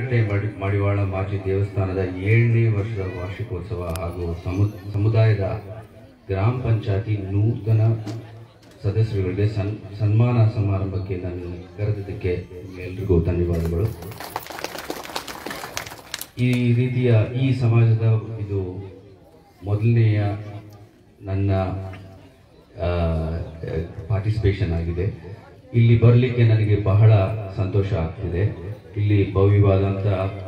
ಕಟ್ಟೆ ಮಡಿ ಮಡಿವಾಳ ಮಾಜಿ ದೇವಸ್ಥಾನದ ಏಳನೇ ವರ್ಷದ ವಾರ್ಷಿಕೋತ್ಸವ ಹಾಗೂ ಸಮು ಸಮುದಾಯದ ಗ್ರಾಮ ಪಂಚಾಯತಿ ನೂತನ ಸದಸ್ಯರುಗಳಿಗೆ ಸನ್ ಸನ್ಮಾನ ಸಮಾರಂಭಕ್ಕೆ ನಾನು ಕರೆದಿದ್ದಕ್ಕೆ ಎಲ್ರಿಗೂ ಧನ್ಯವಾದಗಳು ಈ ರೀತಿಯ ಈ ಸಮಾಜದ ಇದು ಮೊದಲನೆಯ ನನ್ನ ಪಾರ್ಟಿಸಿಪೇಷನ್ ಆಗಿದೆ ಇಲ್ಲಿ ಬರಲಿಕ್ಕೆ ನನಗೆ ಬಹಳ ಸಂತೋಷ ಆಗ್ತಿದೆ ಇಲ್ಲಿ ಭವ್ಯವಾದಂಥ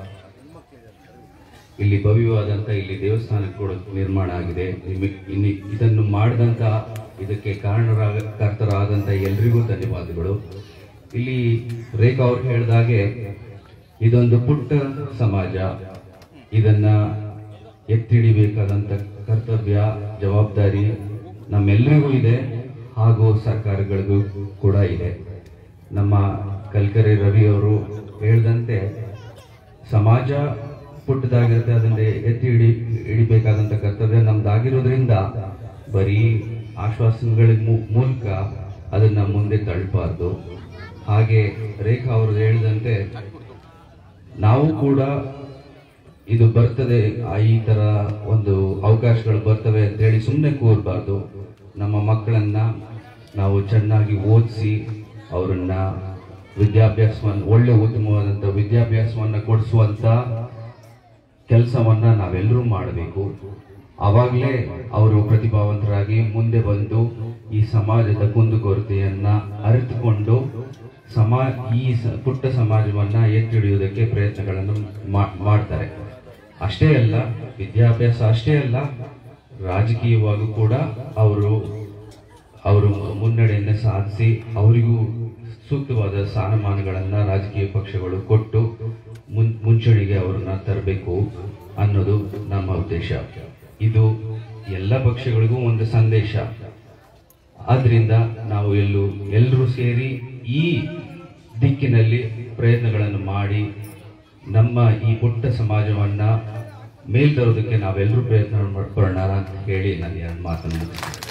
ಇಲ್ಲಿ ಭವ್ಯವಾದಂಥ ಇಲ್ಲಿ ದೇವಸ್ಥಾನ ಕೂಡ ನಿರ್ಮಾಣ ಆಗಿದೆ ನಿಮಗೆ ಇನ್ನು ಇದನ್ನು ಮಾಡಿದಂಥ ಇದಕ್ಕೆ ಕಾರಣರಾಗ ಕರ್ತರಾದಂಥ ಎಲ್ರಿಗೂ ಧನ್ಯವಾದಗಳು ಇಲ್ಲಿ ರೇಖಾ ಅವ್ರು ಹೇಳಿದಾಗೆ ಇದೊಂದು ಪುಟ್ಟ ಸಮಾಜ ಇದನ್ನ ಎತ್ತಿಡಿಬೇಕಾದಂಥ ಕರ್ತವ್ಯ ಜವಾಬ್ದಾರಿ ನಮ್ಮೆಲ್ಲರಿಗೂ ಇದೆ ಹಾಗೂ ಸರ್ಕಾರಗಳಿಗೂ ಕೂಡ ಇದೆ ನಮ್ಮ ಕಲ್ಕರೆ ರವಿ ಅವರು ಹೇಳಿದಂತೆ ಸಮಾಜ ಪುಟ್ಟದಾಗಿರುತ್ತೆ ಅದನ್ನ ಎತ್ತಿ ಹಿಡಿ ಹಿಡಿಬೇಕಾದಂತ ಕರ್ತವ್ಯ ನಮ್ದಾಗಿರೋದ್ರಿಂದ ಬರೀ ಆಶ್ವಾಸನೆಗಳ ಮೂ- ಮೂಲಕ ಅದನ್ನ ಮುಂದೆ ತಳ್ಳಬಾರ್ದು ಹಾಗೆ ರೇಖಾ ಅವರು ಹೇಳಿದಂತೆ ನಾವು ಕೂಡ ಇದು ಬರ್ತದೆ ಆ ಈ ತರ ಒಂದು ಅವಕಾಶಗಳು ಬರ್ತವೆ ಅಂತ ಹೇಳಿ ಸುಮ್ಮನೆ ಕೂರಬಾರ್ದು ನಮ್ಮ ಮಕ್ಕಳನ್ನ ನಾವು ಚೆನ್ನಾಗಿ ಓದಿಸಿ ಅವರನ್ನ ವಿದ್ಯಾಭ್ಯಾಸವನ್ನು ಒಳ್ಳೆ ಉತ್ತಮವಾದಂಥ ವಿದ್ಯಾಭ್ಯಾಸವನ್ನ ಕೊಡಿಸುವಂತ ಕೆಲಸವನ್ನ ನಾವೆಲ್ಲರೂ ಮಾಡಬೇಕು ಆವಾಗಲೇ ಅವರು ಪ್ರತಿಭಾವಂತರಾಗಿ ಮುಂದೆ ಬಂದು ಈ ಸಮಾಜದ ಕುಂದುಕೊರತೆಯನ್ನ ಅರಿತುಕೊಂಡು ಸಮಾ ಈ ಸ- ಪುಟ್ಟ ಸಮಾಜವನ್ನ ಎತ್ತಿಡಿಯುವುದಕ್ಕೆ ಪ್ರಯತ್ನಗಳನ್ನು ಮಾ- ಮಾಡ್ತಾರೆ ಅಷ್ಟೇ ಅಲ್ಲ ವಿದ್ಯಾಭ್ಯಾಸ ಅಷ್ಟೇ ಅಲ್ಲ ರಾಜಕೀಯವಾಗೂ ಕೂಡ ಅವರು ಅವರು ಮುನ್ನಡೆಯನ್ನು ಸಾಧಿಸಿ ಅವರಿಗೂ ಸೂಕ್ತವಾದ ಸ್ಥಾನಮಾನಗಳನ್ನ ರಾಜಕೀಯ ಪಕ್ಷಗಳು ಕೊಟ್ಟು ಮುನ್ ಮುಂಚೂಣಿಗೆ ಅವರನ್ನ ತರಬೇಕು ಅನ್ನೋದು ನಮ್ಮ ಉದ್ದೇಶ ಇದು ಎಲ್ಲ ಪಕ್ಷಗಳಿಗೂ ಒಂದು ಸಂದೇಶ ಆದ್ರಿಂದ ನಾವು ಎಲ್ಲೂ ಎಲ್ಲರೂ ಸೇರಿ ಈ ದಿಕ್ಕಿನಲ್ಲಿ ಪ್ರಯತ್ನಗಳನ್ನು ಮಾಡಿ ನಮ್ಮ ಈ ಪುಟ್ಟ ಸಮಾಜವನ್ನ ಮೇಲ್ತರೋದಕ್ಕೆ ನಾವೆಲ್ಲರೂ ಪ್ರಯತ್ನ ಮಾಡೋಣ ಅಂತ ಹೇಳಿ ನಾನು ಎರಡು ಮಾತನ್ನು ಮುಗಿಸ್ತೇನೆ